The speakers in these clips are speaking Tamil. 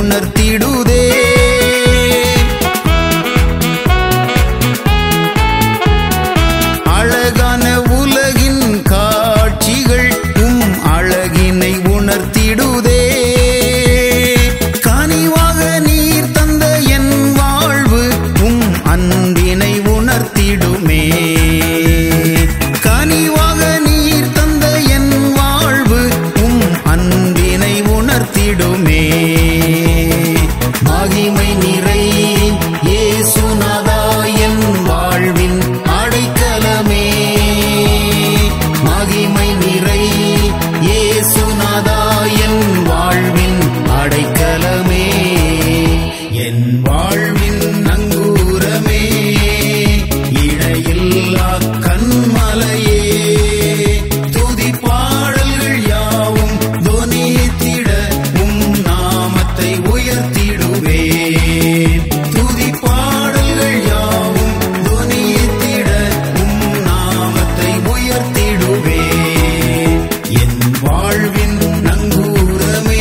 உணர்த்திடுதே அழகான உலகின் காட்சிகள் உம் அழகினை உணர்த்திடுதே கனிவாக நீர் தந்த என் வாழ்வு உம் அன்பினை உணர்த்திடுமே கனிவாக நீர் தந்த என் வாழ்வு உம் அன்பினை உணர்த்திடுமே மகிமை நிறை இயேசுநாதா என் வாழ்வின் அடைக்கலமே மகிமை நிறை இயேசுநாதா என் வாழ்வின் அடைக்கலமே என் வாழ்வின் நங்கூரமே இடையில்லா கண்மலையே துதி பாடல்கள் யாவும் துனித்திட உம் நாமத்தை உயர்த்திடுவே துதி பாடல்கள் யாவும் துனித்திட உம் நாமத்தை உயர்த்திடுவே என் வாழ்வின் நங்கூரமே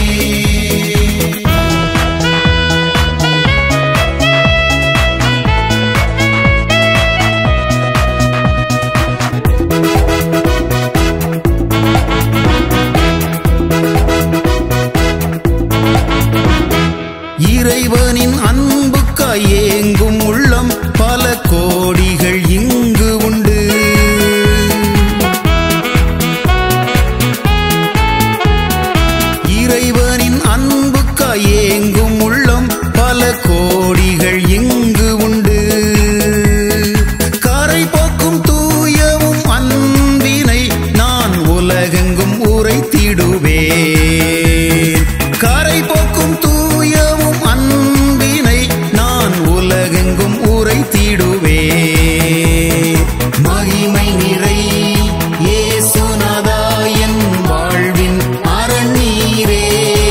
இறைவனின் அன்புக்காய் ஏங்கும் உள்ளம் பல கோடிகள் இங்கு உண்டு இறைவனின் அன்புக்காய் ஏங்கும் உள்ளம் பல கோடிகள் இங்கு உண்டு கரை போக்கும் தூயவும் அன்பினை நான் உலகெங்கும் உரைத்திடுவேன் கரை போக்கும் தூயவும் அன்பினை நான் உலகெங்கும் உரைத்திடுவேன் மகிமை நிறை இயேசுநாதா என் வாழ்வின் அரண்நீரே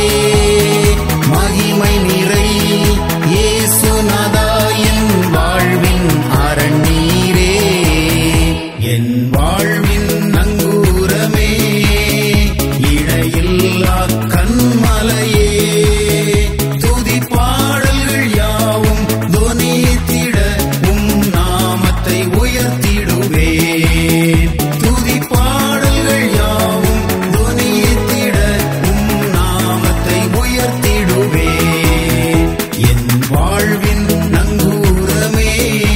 மகிமை நிறை இயேசுநாதா என் வாழ்வின் அரண்நீரே என் வாழ்வின் நங்கூரமே இடையில்லா கண்மலையே துதி பாடல்கள் யாவும் துனித்திட உம் நாமத்தை உயர்த்திடுவேன் துதி பாடல்கள் யாவும் துனித்திட உம் நாமத்தை உயர்த்திடுவேன் என் வாழ்வின் நங்கூரமே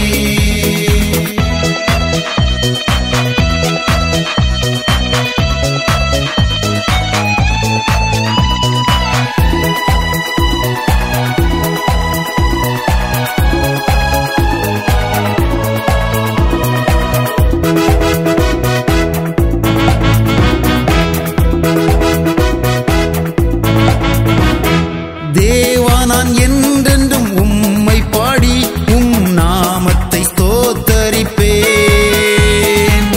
தேவா நான் என்றென்றும் உம்மை பாடி உம் நாமத்தை ஸ்தோத்தரிப்பேன்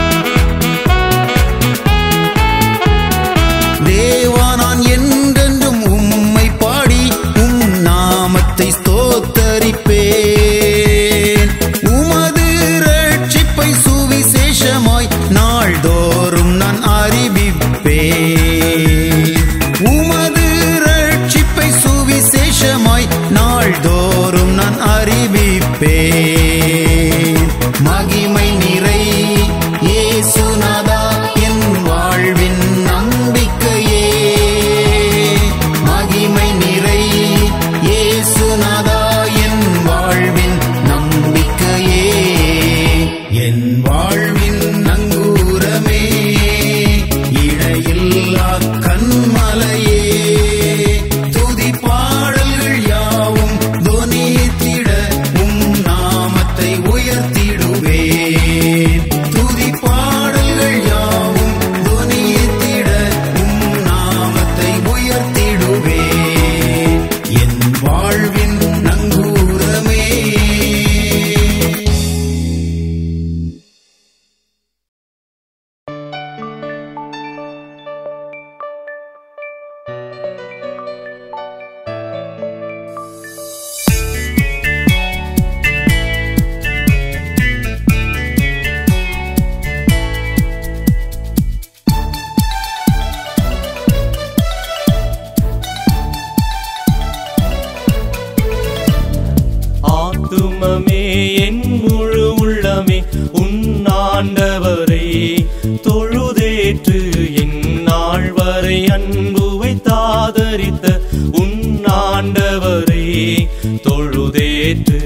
தேவா நான் என்றென்றும் உம்மை பாடி உம் நாமத்தை ஸ்தோத்தரிப்பேன் உமது ரட்சிப்பை சுவிசேஷமாய் நாள்தோறும் நான் அறிவிப்பேன் உமது ரட்சிப்பை சுவிசேஷமாய் நாள்தோறும் நான் அறிவிப்பேன் மகிமை நிறை இயேசுநாதா என் வாழ்வின் நம்பிக்கையே மகிமை நிறை இயேசுநாதா உள்ளமே என் முழு உள்ளமே உன்னாண்டவரை தொழுதேற்று எந்நாள் வரை அன்பு வைத்தாதரித்த உன்னாண்டவரை தொழுதேற்று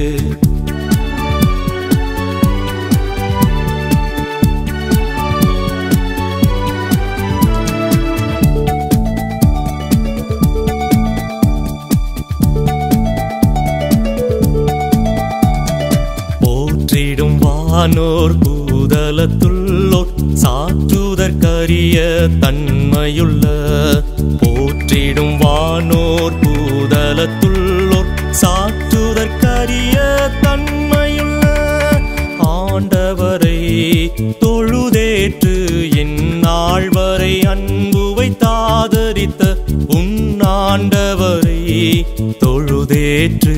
போற்றிடும் வானோர் பூதலத்துள்ளோர் சாற்றுதற்கரிய தன்மையுள்ள போற்றிடும் வானோர் பூதலத்துள்ளோர் சாற்றுதற்கரிய தன்மையுள்ள ஆண்டவரை தொழுதேற்று என் நாள் வரை அன்பு வைத்தாதரித்த உன்னாண்டவரை தொழுதேற்று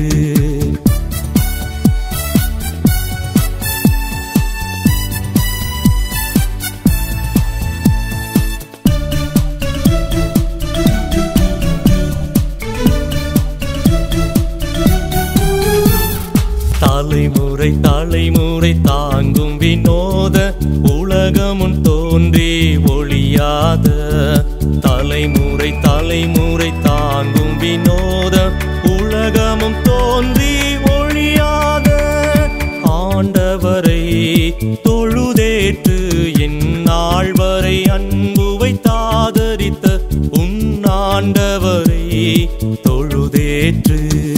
தலைமுறை தலைமுறை தாங்கும் வினோத உலகமுன் தோன்றி ஒளியாத தலைமுறை தலைமுறை தாங்கும் வினோத உலகமும் தோன்றி ஒழியாத ஆண்டவரை தொழுதேற்று என் நாள் வரை அன்பு வைத்தாதரித்த உன்னாண்டவரை தொழுதேற்று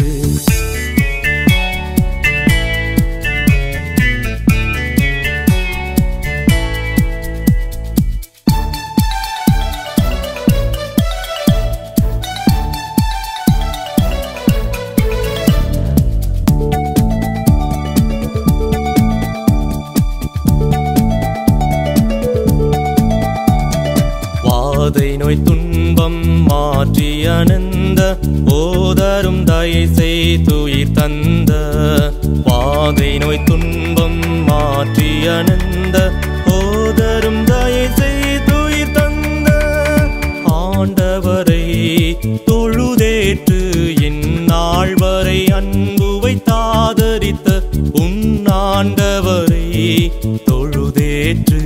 வாதை நோய் துன்பம் மாற்றி அனந்த ஓதரும் தயை செய்துயிர் தந்த வாதை நோய் துன்பம் மாற்றி அனந்த ஓதரும் தயை செய்துயிர் தந்த ஆண்டவரை தொழுதேற்று என் நாள் வரை அன்பு வைத்தாதரித்த உன்னாண்டவரை தொழுதேற்று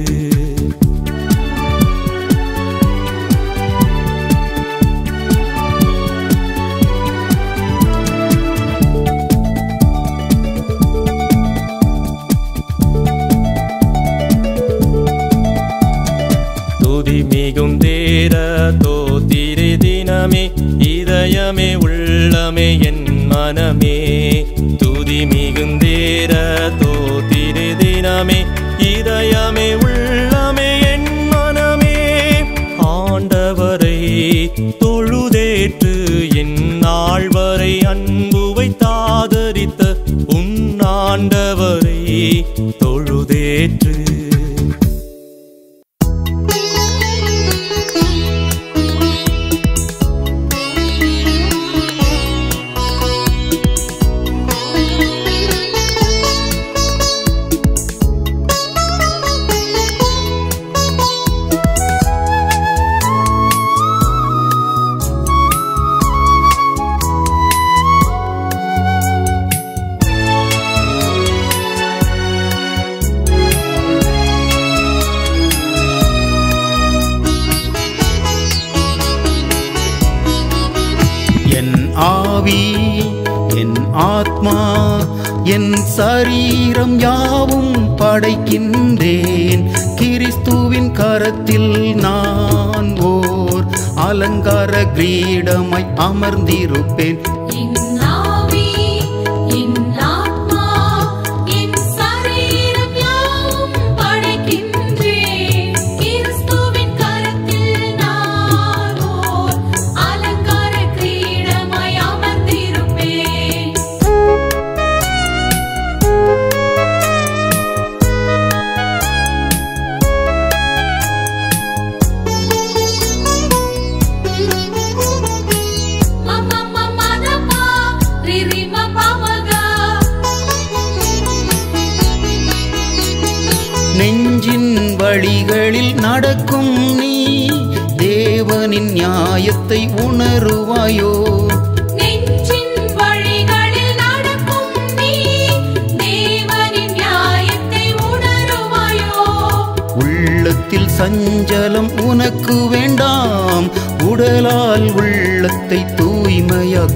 துதி மிகும் தேர தோத்திரை தினமே இதயமே உள்ளமே என் மனமே துதி மிகுந்தேர தோத்திரை தினமே இதயமே உள்ளமே என் மனமே ஆண்டவரை தொழுதேற்று என் நாள் வரை அன்பு வைத்தாதரித்த உன்னாண்டவரை தொழுதேற்று என் ஆவி என் ஆத்மா என் சரீரம் யாவும் படைக்கின்றேன் கிறிஸ்துவின் கரத்தில் நான் ஓர் அலங்கார கிரீடமாய் அமர்ந்திருப்பேன் என் ஆவி, என் ஆத்மா, என் சரீரம் யாவும் படைக்கின்றேன். கிறிஸ்துவின் கரத்தில் நான் ஓர் அலங்கார கிரீடமாய் அமர்ந்திருப்பேன். மம மமதபா, ரிரிம பமகா. நெஞ்சின் வழிகளில் நடக்கும் நீ தேவனின் நியாயத்தை உணருவாயோ நெஞ்சின் வழிகளில் நடக்கும் நீ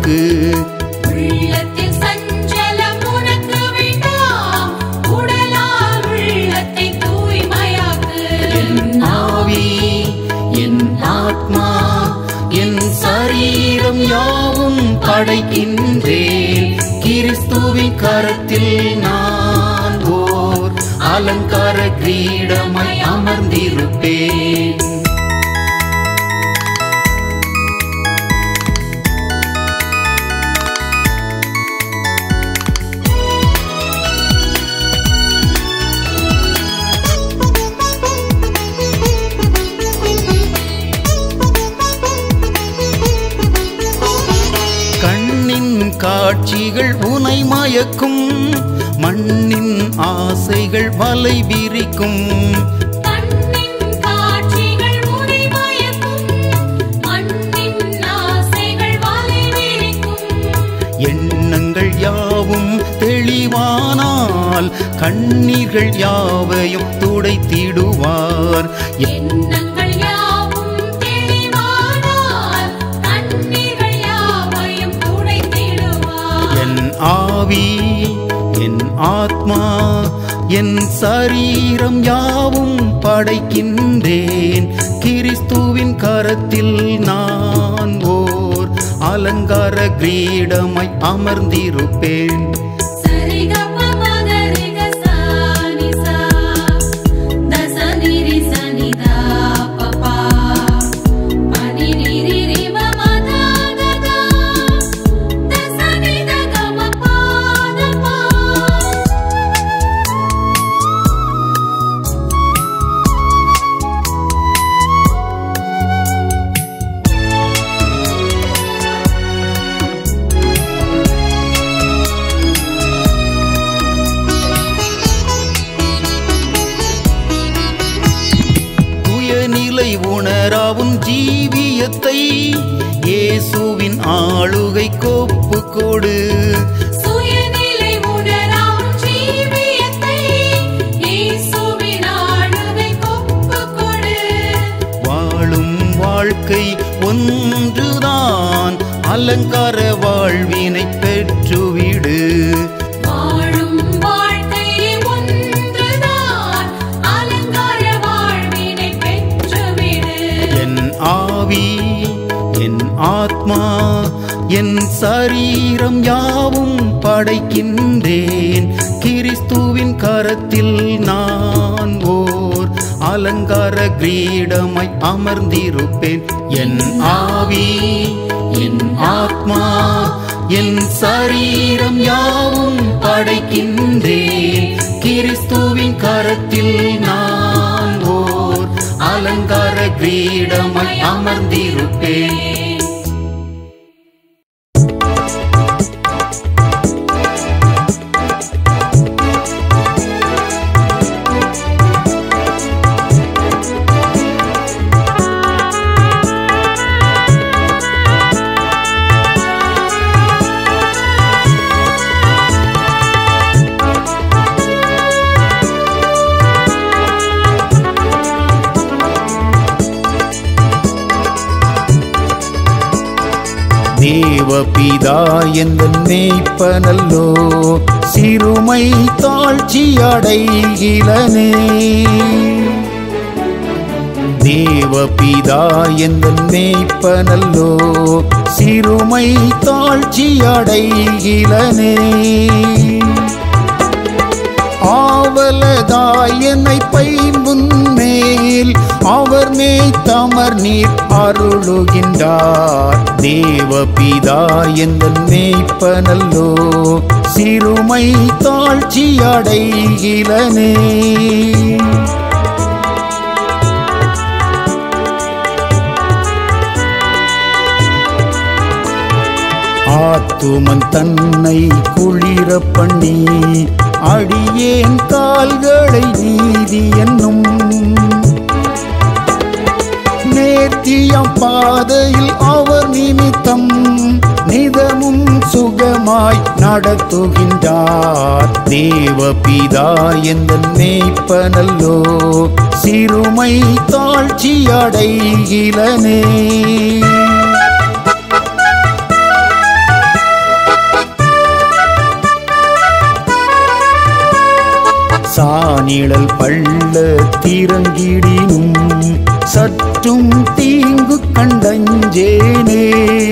உனக்கு உள்ளத்தில் சஞ்சலம் உனக்கு வேண்டாம் உடலால் உள்ளத்தை தூய்மையாக்கு என் ஆவி என் ஆத்மா என் சரீரம் யாவும் படைக்கின்றேன் கிறிஸ்துவின் கரத்தில் நான் ஓர் அலங்கார கிரீடமாய் அமர்ந்திருப்பேன் கண்ணின் காட்சிகள் உனை மயக்கும் மண்ணின் ஆசைகள் வலை விரிக்கும் கண்ணின் காட்சிகள் உனை மயக்கும் மண்ணின் ஆசைகள் வலை விரிக்கும் எண்ணங்கள் யாவும் தெளிவானால் கண்ணீர்கள் யாவையும் துடைத்திடுவார் எண்ணங்கள் யாவும் தெளிவானால் கண்ணீர்கள் யாவையும் துடைத்திடுவார் என் ஆவி என் ஆத்மா என் சரீரம் யாவும் படைக்கின்றேன் கிறிஸ்துவின் கரத்தில் நான் ஓர் அலங்கார கிரீடமாய் அமர்ந்திருப்பேன் சரிகப்ப மகரிக சானிசா தசனிரி சனிதா பபா பனிரிரி ரிவ மதாகதா தசனித கம பாதபா துயநிலை உணராவும் ஜீவியத்தை இயேசுவின் ஆளுகை கோப்பு கொடு சுயநிலை உணராம் ஜீவியத்தை இயேசுவின் ஆளுகை ஒப்புக் கொடு. வாழும் வாழ்க்கை ஒன்றுதான் அலங்கார வாழ்வினை பெற்றுவிடு வாழும் வாழ்க்கை ஒன்றுதான், அலங்கார வாழ்வினை பெற்றுவிடு. என் ஆவி என் ஆத்மா என் சரீரம் யாவும் படைக்கின்றேன் கிறிஸ்துவின் கரத்தில் நான் ஓர் அலங்கார கிரீடமாய் அமர்ந்திருப்பேன் என் ஆவி என் ஆத்மா என் சரீரம் யாவும் படைக்கின்றேன் கிறிஸ்துவின் கரத்தில் நான் ஓர் அலங்கார கிரீடமாய் அமர்ந்திருப்பேன் தேவபிதா எந்த மேய்ப்பனல்லோ சிறுமை தாழ்ச்சி அடைகிலனே தேவபிதா எந்த மேய்ப்பனல்லோ சிறுமை தாழ்ச்சி அடைகிலனே ஆவலதாய் என்னை பைம்புன் மேல் அவர் மேய் தமர் நீர் அருளுகின்றார் தேவபிதா எந்த மேய்ப்பனல்லோ சிறுமை தாழ்ச்சி அடைகிலனே ஆத்துமன் தன்னை குளிர பண்ணி அடியேன் கால்களை நீதி என்னும் நேர்த்தியம் பாதையில் அவர் நிமித்தம் நிதமும் சுகமாய் நடத்துகின்றார் தேவபிதா எந்த மேய்ப்பனல்லோ சிறுமை தாழ்ச்சி அடைகிலனே நிழல் பள்ள திறங்கிடினும் சற்றும் தீங்கு கண்டஞ்சேனே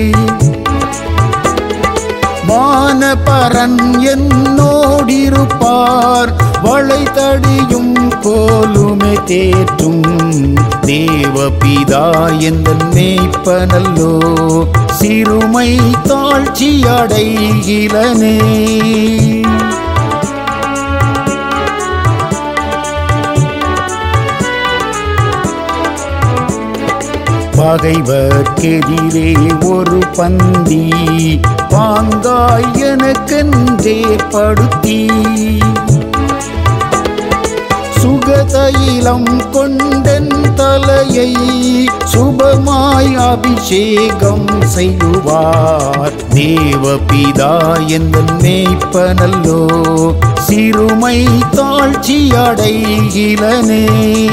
வானபரன் என்னோடிருப்பார் வளைதடியும் கோலுமே தேற்றும் தேவபிதா எந்த மேய்ப்பனல்லோ சிறுமை தாழ்ச்சி அடைகிலனே பகைவர்க்கெதிரே ஒரு பந்தி பாங்காய் எனக்கென்றே படுத்தி சுகதைலம் கொண்டன் தலையை சுபமாய் அபிஷேகம் செய்வார் தேவபிதா எந்த மேய்ப்பனல்லோ சிறுமை தாழ்ச்சி அடைகிலனே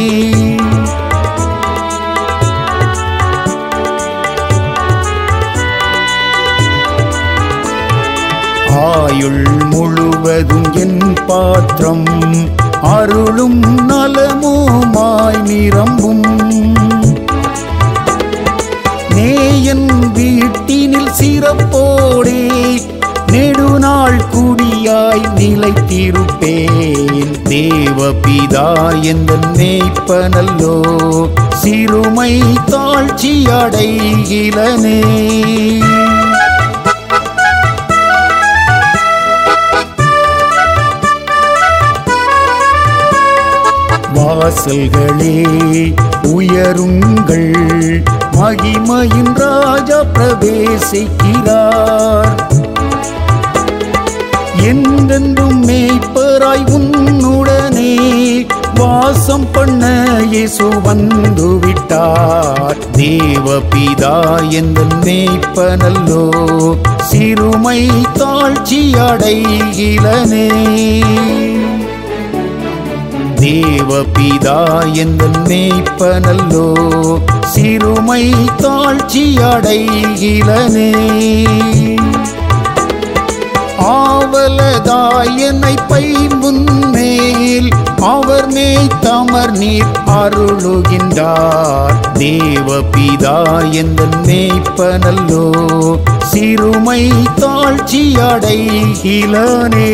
ஆயுள் முழுவதும் என் பாத்திரம் அருளும் நலமுமாய் நிரம்பும் நேயன் வீட்டினில் சிறப்போடே நெடுநாள் குடியாய் நிலைத்திருப்பேன் தேவபிதா எந்த மேய்ப்பனல்லோ சிறுமை தாழ்ச்சி அடைகிலனே வாசல்களே உயருங்கள் மகிமையின் ராஜா பிரவேசிக்கிறார் என்றென்றும் மேய்ப்பராய் உன்னுடனே வாசம் பண்ண இயேசு வந்து விட்டார் தேவபிதா எந்த மேய்ப்பனல்லோ சிறுமை தாழ்ச்சி அடைகிலனே தேவபிதா எந்த மேய்ப்பனல்லோ சிறுமை தாழ்ச்சி அடைகிலனே ஆவலதாய் என்னை பைம்புன் மேல் அவர் மேய் தமர் நீர் அருளுகின்றார் தேவபிதா எந்த மேய்ப்பனல்லோ சிறுமை தாழ்ச்சி அடைகிலனே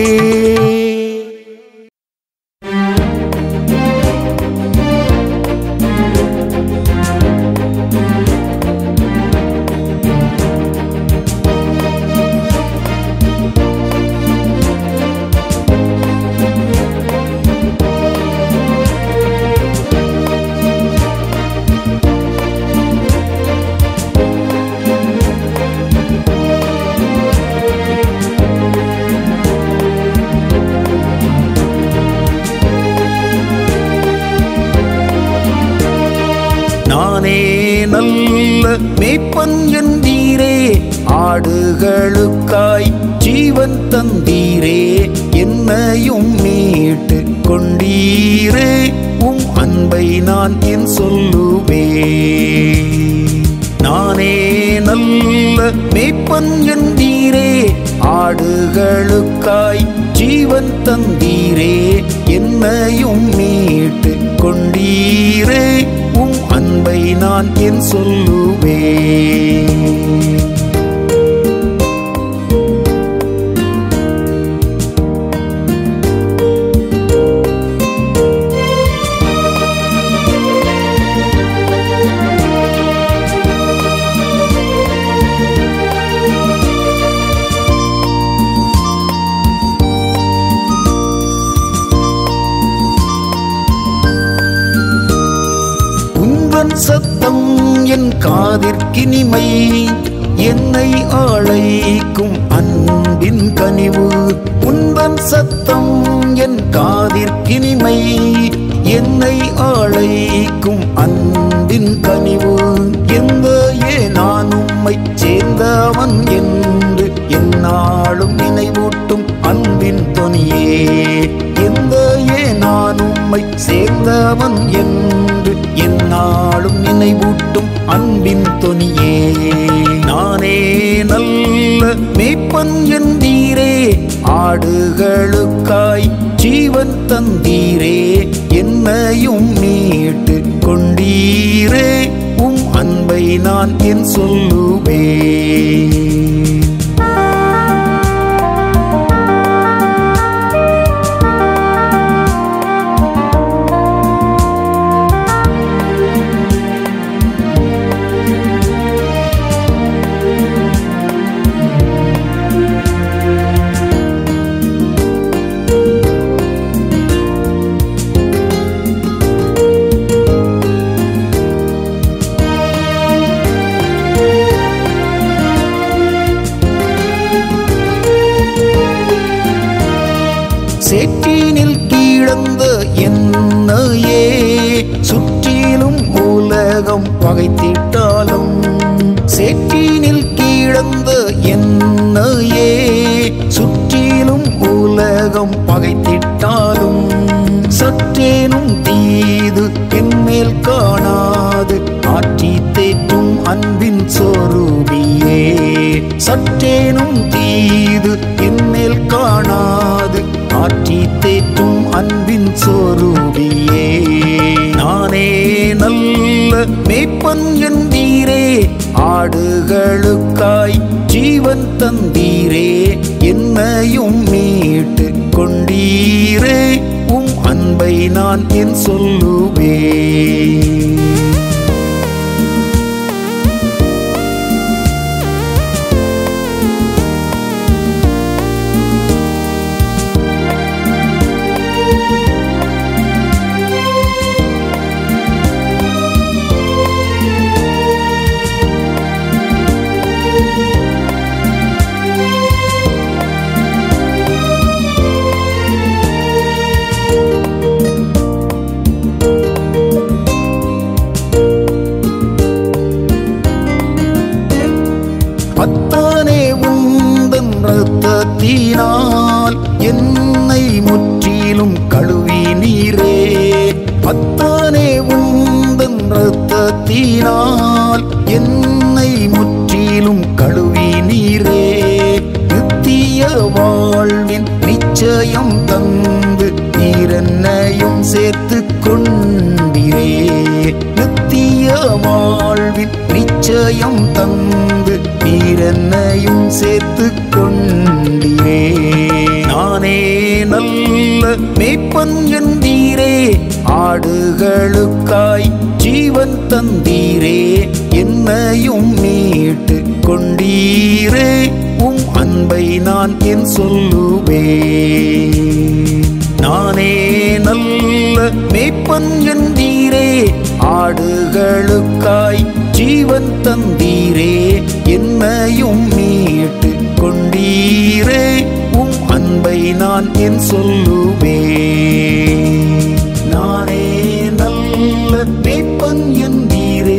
நானே நல்ல மேய்ப்பன் என்றீரே ஆடுகளுக்காய் ஜீவன் தந்தீரே என்னையும் மீட்டு கொண்டீரே உம் அன்பை நான் என் சொல்லுவே நானே நல்ல மேய்ப்பன் என்றீரே ஆடுகளுக்காய் ஜீவன் தந்தீரே என்னையும் மீட்டு கொண்டீரே உம் அன்பை நான் என் சொல்லுவே உந்தன் சத்தம் என் காதிற்கினிமை என்னை அழைக்கும் அன்பின் கனிவு உந்தன் சத்தம் என் காதிற்கினிமை என்னை அழைக்கும் அன்பின் கனிவு எந்த ஏ நான் உம்மை சேர்ந்தவன் என்று என்னாலும் நினைவூட்டும் அன்பின் தொனியே எந்த ஏ நான் உம்மை சேர்ந்தவன் என்று என்னாலும் நினைவூட்டும் அன்பின் தொனியே நானே நல்ல மேய்ப்பன் என்றீரே ஆடுகளுக்காய் ஜீவன் தந்தீரே என்னையும் மீட்டு கொண்டீரே உம் அன்பை நான் என் சொல்லுவேன் சேற்றினில் கீழந்த என்னையே சுற்றிலும் உலகம் பகைத்திட்டாலும் சேற்றினில் கீழந்த என்னையே சுற்றிலும் உலகம் பகைத்திட்டாலும் சற்றேனும் தீது என்மேல் காணாது ஆற்றி தேற்றும் அன்பின் சொரூபியே சற்றேனும் தீது என்மேல் காணாது ஆற்றி தேற்றும் அன்பின் சொரூபியே நானே நல்ல மேய்ப்பன் என்றீரே ஆடுகளுக்காய் ஜீவன் தந்தீரே என்னையும் மீட்டு கொண்டீரே உம் அன்பை நான் என் சொல்லுவேன் அத்தானே உந்தன் ரத்தத்தினால் என்னை முற்றிலும் கழுவி நீரே அத்தானே உந்தன் ரத்தத்தினால் என்னை முற்றிலும் கழுவி நீரே நித்திய வாழ்வின் நிச்சயம் தந்து நீரென்னையும் சேர்த்து கொண்டிரே நித்திய வாழ்வின் நிச்சயம் தந்து நீரென்னையும் சேர்த்து கொண்டிரே நானே நல்ல மேய்ப்பன் என்றீரே ஆடுகளுக்காய் ஜீவன் தந்தீரே என்னையும் மீட்டு கொண்டீரே உம் அன்பை நான் என் சொல்லுவேன் நானே நல்ல மேய்ப்பன் என்றீரே ஆடுகளுக்காய் ஜீவன் தந்தீரே என்னையும் மீட்டு கொண்டீரே உம் அன்பை நான் என் சொல்லுவேன் நானே நல்ல மேய்ப்பன் என்றீரே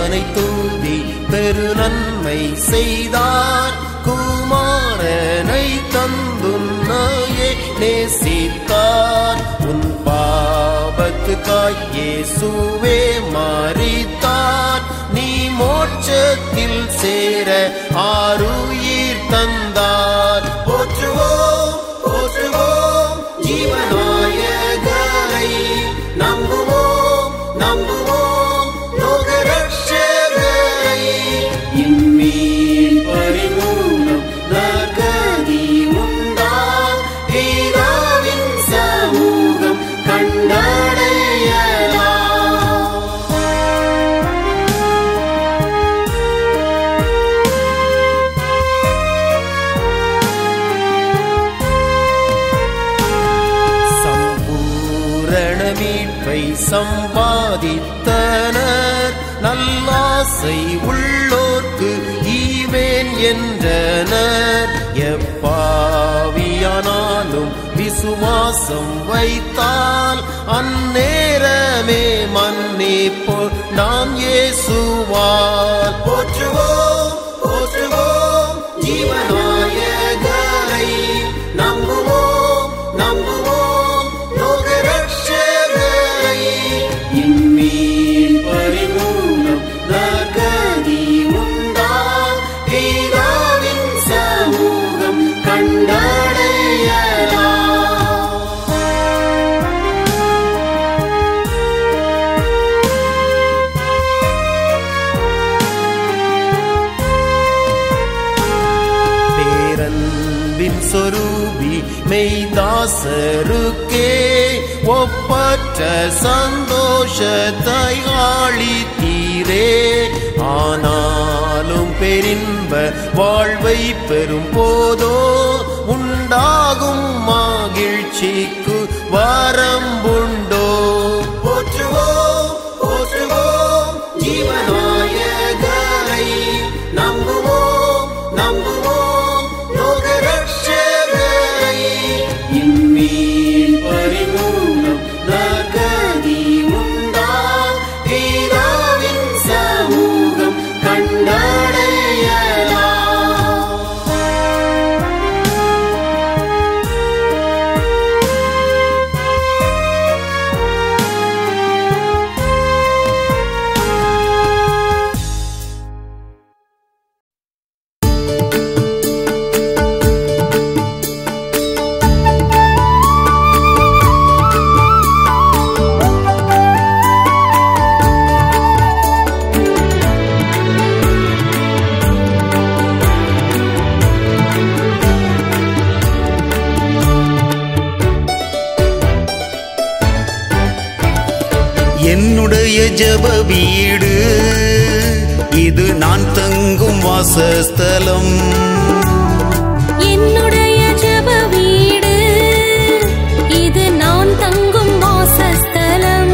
தேவனை தூவி பெரு நன்மை செய்தார் குமாரனை தந்துன்னையே நேசித்தார் உன் பாவத்துக்காய் இயேசுவே மாறித்தார் நீ மோட்சத்தில் சேர ஆருயிர் தந்தார் போற்றுவோம் போற்றுவோம் ஜீவநாயகரை நம்புவோம் நம்புவோம் லோகரட்சகரை இம்மீன் பரிமூலம் நகதி உண்டா பிதாவின் சமூகம் கண்டடையலாம் சம்பூரண மீட்பை சம்பாதித்தனர் நல்லாசை உள்ளோர்க்கு ஈவேன் என்றனர் எப்பாவியானாலும் விசுவாசம் வைத்தால் அந்நேரமே மன்னிப்போ நாம் இயேசுவால் போற்றுவோம் போற்றுவோம் ஜீவநாயகரை நம்புவோம் நம்புவோம் லோகரட்சகரை இம்மீன் பரிமூலம் நகதி உண்டா பிதாவின் சமூகம் கண்டடையலாம் பேரன்பின் சொரூபி மெய்தாசருக்கே ஒப்பற்ற சந்தோஷத்தை ஆளித்தீரே ஆனாலும் பெரின்ப வாழ்வை பெறும் போதோ உண்டாகும் மகிழ்ச்சிக்கு வரம்புண்டோ போற்றுவோம் போற்றுவோம் ஜீவநாயகரை நம்புவோம் நம்புவோம் லோகரட்சகரை இம்மீன் பரிமூலம் நகதி உண்டா பிதாவின் சமூகம் கண்டடையலாம் என்னுடைய ஜெப வீடு இது நான் தங்கும் வாசஸ்தலம் என்னுடைய ஜெப வீடு இது நான் தங்கும் வாசஸ்தலம்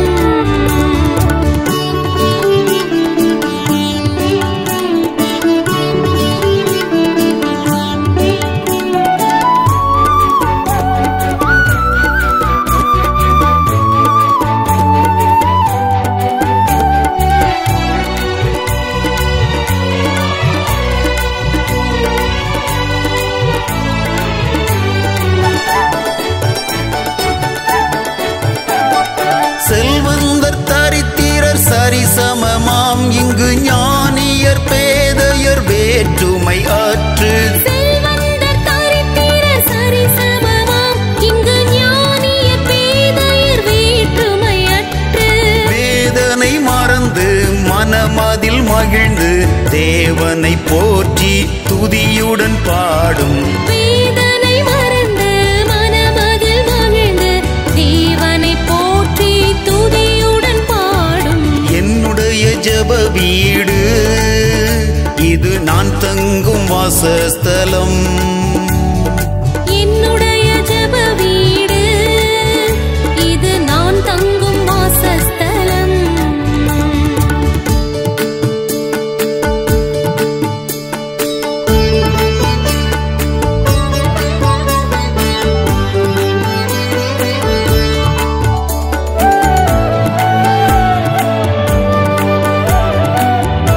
செல்வந்தர் தரித்திரர் சரிசமமாம் இங்கு ஞானியர் பேதையர் வேற்றுமை ஆற்று செல்வந்தர் தரித்திரர் சரிசமமாம் இங்கு ஞானிய பேதையர் வேற்றுமையற்று வேதனை மறந்து மனமதில் மகிழ்ந்து தேவனை போற்றி துதியுடன் பாடும் வேதனை மறந்து மனமதில் மகிழ்ந்து தேவனை போற்றி துதியுடன் பாடும் என்னுடைய ஜெப வீடு இது நான் தங்கும் வாசஸ்தலம் என்னுடைய ஜெப வீடு இது நான் தங்கும் வாசஸ்தலம் என்னுடைய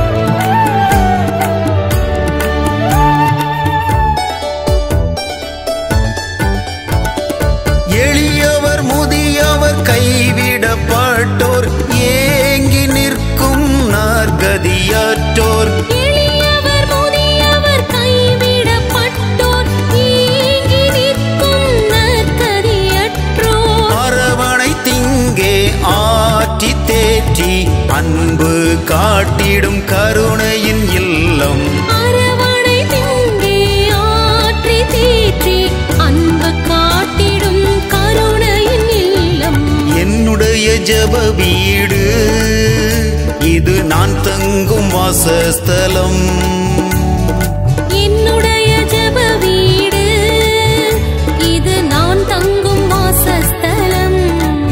அன்பு காட்டிடும் கருணையின் இல்லம் அரவணை திங்கே ஆற்றி தீற்றி அன்பு காட்டிடும் கருணையின் இல்லம் என்னுடைய ஜெப வீடு இது நான் தங்கும் வாசஸ்தலம் என்னுடைய ஜெப வீடு இது நான் தங்கும் வாசஸ்தலம்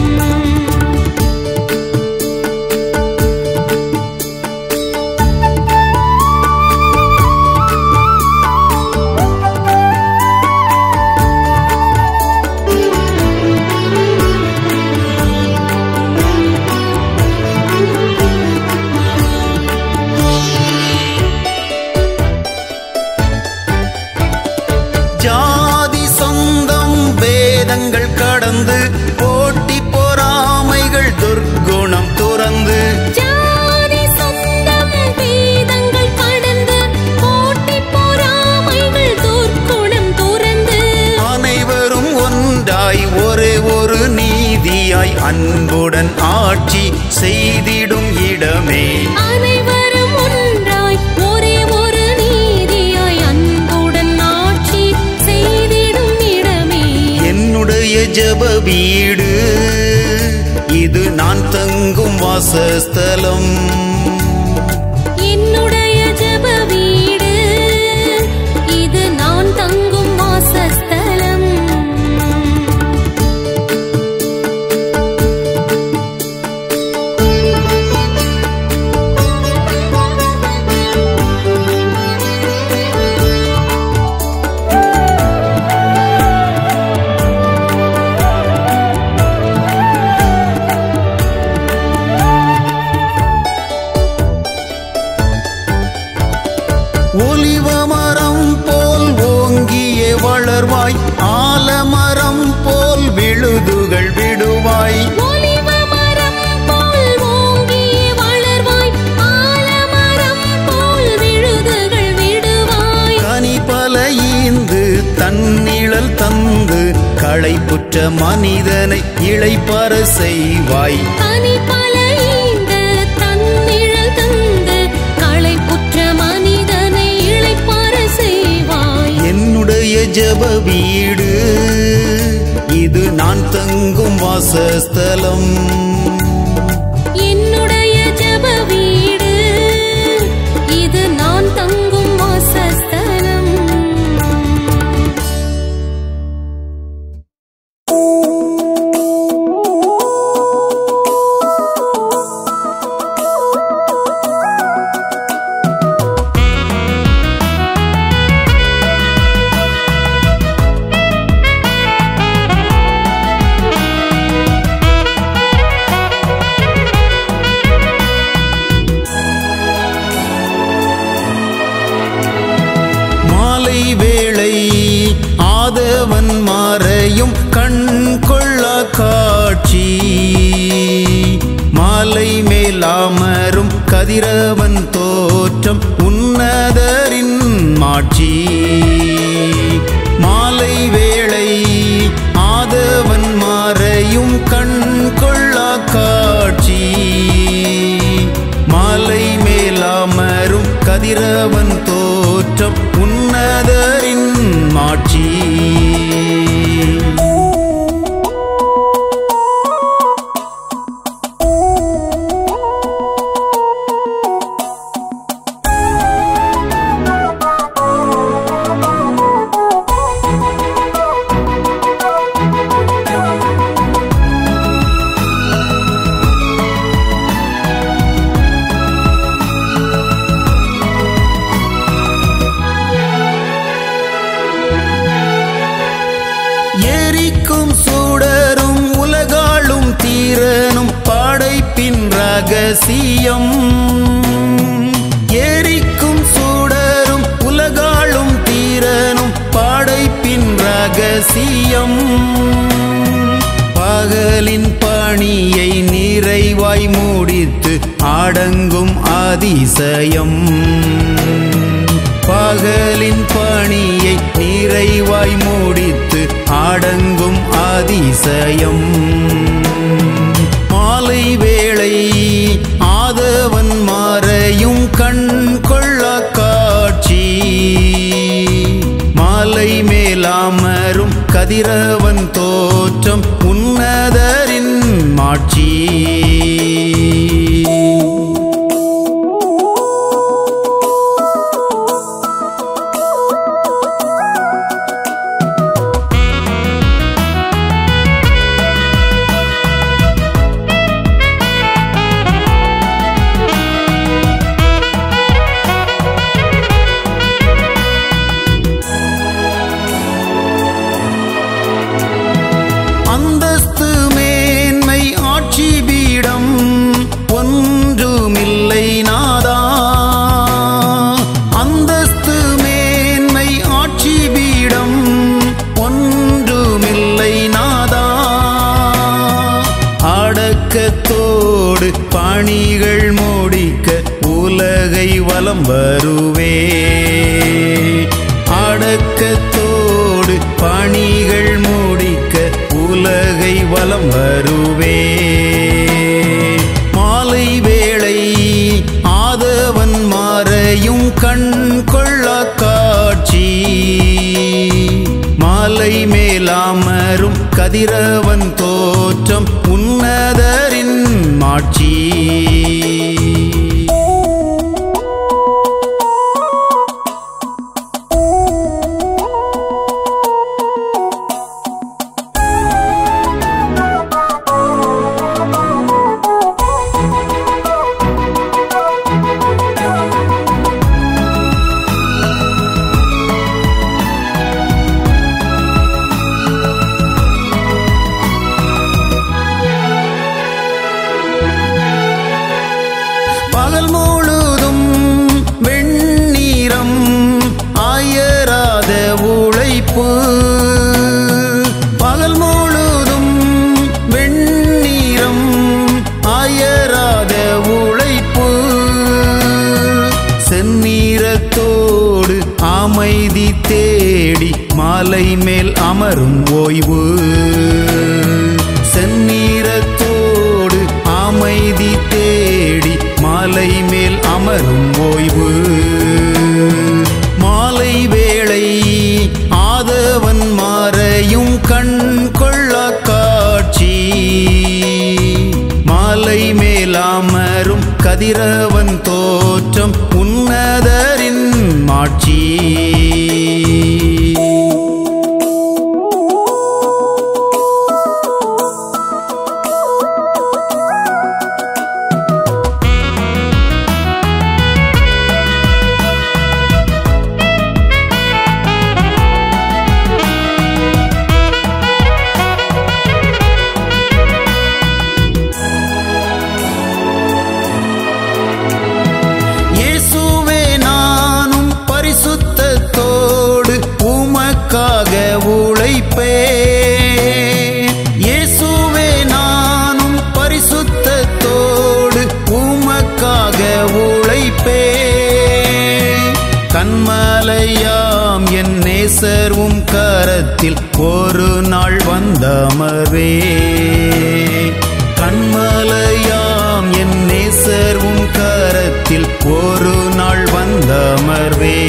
ஜாதி சொந்தம் வேதங்கள் கடந்து போட்டி பொறாமைகள் துர்க்குணம் துறந்து ஜாதி சொந்தம் வேதங்கள் கடந்து போட்டி பொறாமைகள் துர்க்குணம் துறந்து அனைவரும் ஒன்றாய் ஒரே ஒரு நீதியாய் அன்புடன் ஆட்சி செய்திடும் இடமே அனைவரும் ஒன்றாய் ஒரே ஒரு நீதியாய் அன்புடன் ஆட்சி செய்திடும் இடமே என்னுடைய ஜெப வீடு இது நான் தங்கும் வாசஸ்தலம் என்னுடைய ஜெப வீடு இது நான் தங்கும் வாசஸ்தலம் ஒலிவ மரம் போல் ஓங்கியே வளர்வாய் ஆலமரம் போல் விழுதுகள் விடுவாய் ஒலிவ மரம் போல் ஓங்கியே வளர்வாய் ஆலமரம் போல் விழுதுகள் விடுவாய் கனி பல ஈந்து தன்னிழல் தந்து களைப்புற்ற மனிதனை இளைப்பற செய்வாய் கனி பல ஈந்த தன்னிழல் தந்து களைப்புற்ற மனிதனை இளைப்பாற செய்வாய் என்னுடைய ஜெப வீடு இது நான் தங்கும் வாசஸ்தலம் என்னுடைய ஜெப வீடு இது நான் தங்கும் வாசஸ்தலம் மாலை வேளை ஆதவன் மாறையும் கண் கொள்ளா காட்சி மாலை மேலாமரும் கதிரவன் தோற்றம் உன்னதரின் மாட்சி மாலை வேளை ஆதவன் மாறையும் கண் கொள்ளா காட்சி மாலை மேலாமரும் கதிரவன் தோற்றம் உன்னதரின் மாட்சி எரிக்கும் சுடரும் உலகாளும் தீரனும் படைப்பின் ரகசியம் எரிக்கும் சுடரும் உலகாளும் தீரனும் படைப்பின் ரகசியம் பகலின் பணியை நிறைவாய் முடித்து அடங்கும் அதிசயம் பகலின் பணியை நிறைவாய் முடித்து அடங்கும் அதிசயம் மாலை வேளை ஆத மறையும் கண் கொள்ள காட்சி மாலை மேலாமரும் கதிரவன் தோற்றம் உன்னதரின் மாட்சி அந்தஸ்து மேன்மை ஆட்சி பீடம் ஒன்றுமில்லை நாதா அந்தஸ்து மேன்மை ஆட்சி பீடம் ஒன்றுமில்லை நாதா அடக்கத்தோடு பணிகள் முடிக்க உலகை வலம் வருவே அடக்கத்தோடு பணிகள் முடிக்க உலகை வலம் வருவே மாலை வேளை ஆதவன் மாறையும் கண் கொள்ள காட்சி மாலை மேலாமரும் கதிரவன் தோற்றம் உன்னதரின் மாட்சி பகல் முழுதும் வெண்ணீரம் ஆயராத உழைப்பு பகல் முழுதும் வெண்ணீரம் ஆயராத உழைப்பு செந்நீரத்தோடு அமைதி தேடி மாலை மேல் அமரும் ஓய்வு செந்நீரத்தோடு அமைதி தேடி மாலை மேல் அமரும் ஓய்வு மாலை வேளை ஆதவன் மாறையும் கண் கொள்ள காட்சி மாலை மேலாமரும் கதிரவன் தோற்றம் உன்னதரின் மாட்சி இயேசுவே நானும் பரிசுத்தத்தோடு உமக்காக உழைப்பே இயேசுவே நானும் பரிசுத்தத்தோடு உமக்காக உழைப்பே கண்மலையாம் என் நேசர்வும் கரத்தில் ஒரு நாள் வந்தமர்வே கண்மலையாம் என் நேசர்வும் கரத்தில் ஒரு நாள் வந்தமர்வே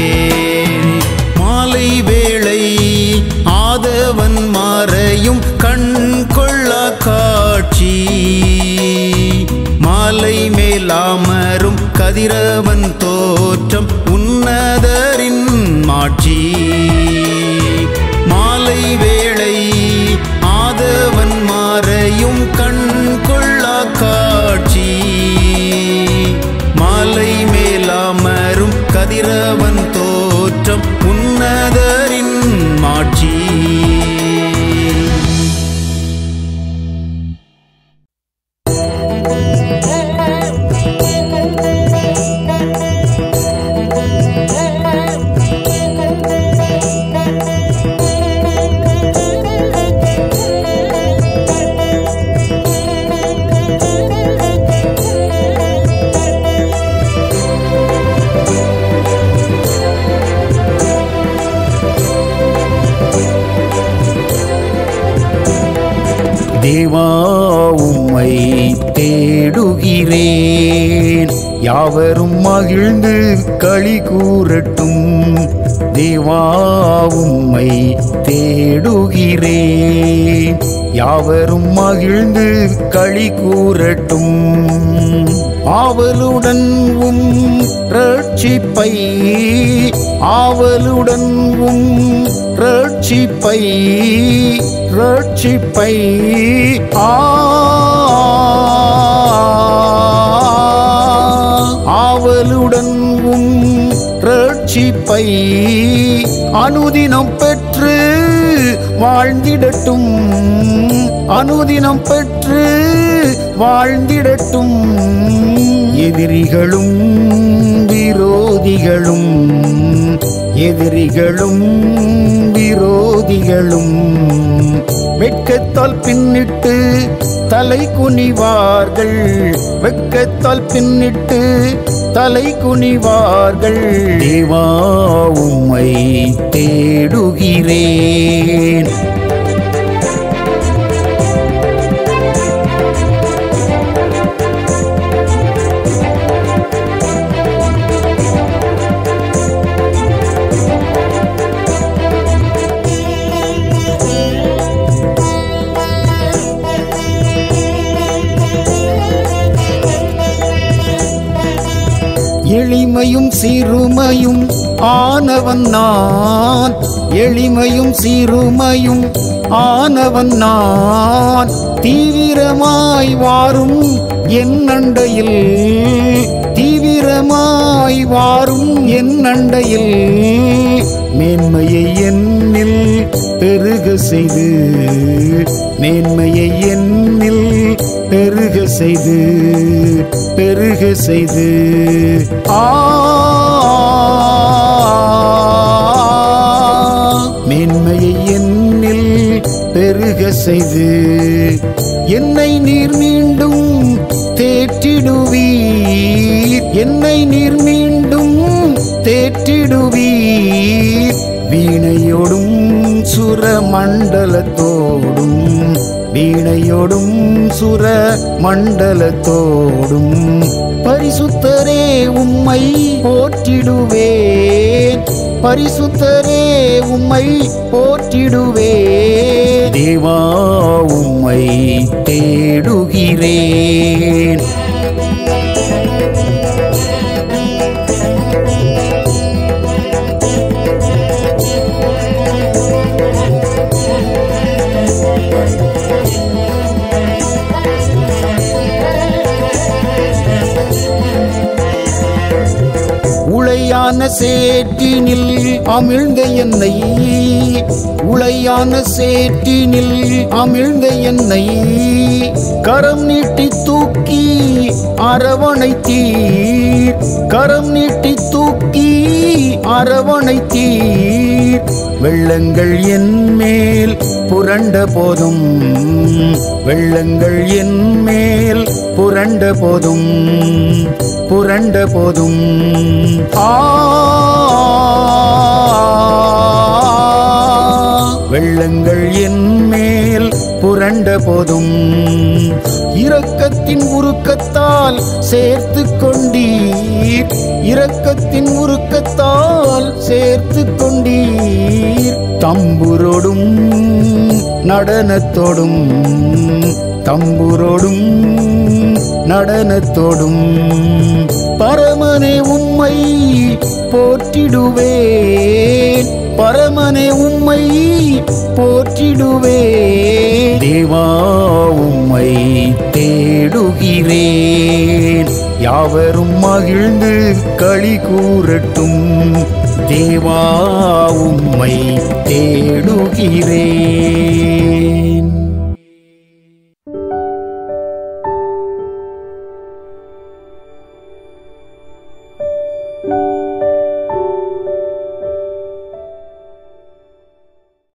மாலை வேளை ஆதவன் மாறையும் கண் கொள்ள காட்சி மாலை மேலாமரும் கதிரவன் தோற்றம் உன்னதரின் மாட்சி மாலை வேளை ஆதவன் மாறையும் கண் கொள்ள காட்சி மாலை மேலாமரும் கதிரவன் தோற்றம் உன்னதரின் மாட்சி தேவா உம்மை தேடுகிறேன் யாவரும் மகிழ்ந்து களி கூறட்டும் தேவா உம்மை தேடுகிறேன் யாவரும் மகிழ்ந்து களி கூறட்டும் ஆவலுடன் உம் ரட்சிப்பை ஆவலுடன் உம் ரட்சிப்பை ரட்சிப்பை ஆ ஆவலுடன் உம் ரட்சிப்பை அனுதினம் பெற்று வாழ்ந்திடட்டும் அனுதினம் பெற்று வாழ்ந்திடட்டும் எதிரிகளும் விரோதிகளும் எதிரிகளும் விரோதிகளும் வெட்கத்தால் பின்னிட்டு தலை குனிவார்கள் வெட்கத்தால் பின்னிட்டு தலை குனிவார்கள் தேவா உம்மை தேடுகிறேன் எளிமையும் சிறுமையும் ஆனவன் நான் எளிமையும் சிறுமையும் ஆனவன் நான் தீவிரமாய் வாரும் என் அண்டையில் தீவிரமாய் வாரும் என் அண்டையில் மேன்மையை என்னில் பெருக செய்து மேன்மையை என்னில் பெருக செய்து பெருக செய்து ஆ மேன்மையை என்னில் பெருக செய்து என்னை நீர் மீண்டும் தேற்றிடுவீர் என்னை நீர் மீண்டும் தேற்றிடுவீர் வீணையோடும் சுர மண்டலத்தோடும் வீணையோடும் சுர மண்டலத்தோடும் பரிசுத்தரே உம்மை போற்றிடுவேன் பரிசுத்தரே உம்மை போற்றிடுவே தேவா உம்மை தேடுகிறேன் உளையான சேற்றினில் அமிழ்ந்த என்னை உளையான சேற்றினில் அமிழ்ந்த என்னை கரம் நீட்டி தூக்கி அரவணைத்தீர் கரம் நீட்டி தூக்கி அரவணைத்தீர் வெள்ளங்கள் என் மேல் புரண்ட போதும் வெள்ளங்கள் என் மேல் புரண்ட போதும் புரண்ட போதும் ஆ வெள்ளங்கள் என் மேல் புரண்ட போதும் இரக்கத்தின் உருக்கத்தால் சேர்த்து கொண்டீர் இரக்கத்தின் உருக்கத்தால் சேர்த்து கொண்டீர் தம்புரோடும் நடனத்தோடும் தம்புரோடும் நடனத்தோடும் பரமனே உம்மை போற்றிடுவேன் பரமனே உம்மை போற்றிடுவே தேவா உம்மை தேடுகிறேன் யாவரும் மகிழ்ந்து களி கூறட்டும் தேவா உம்மை தேடுகிறேன்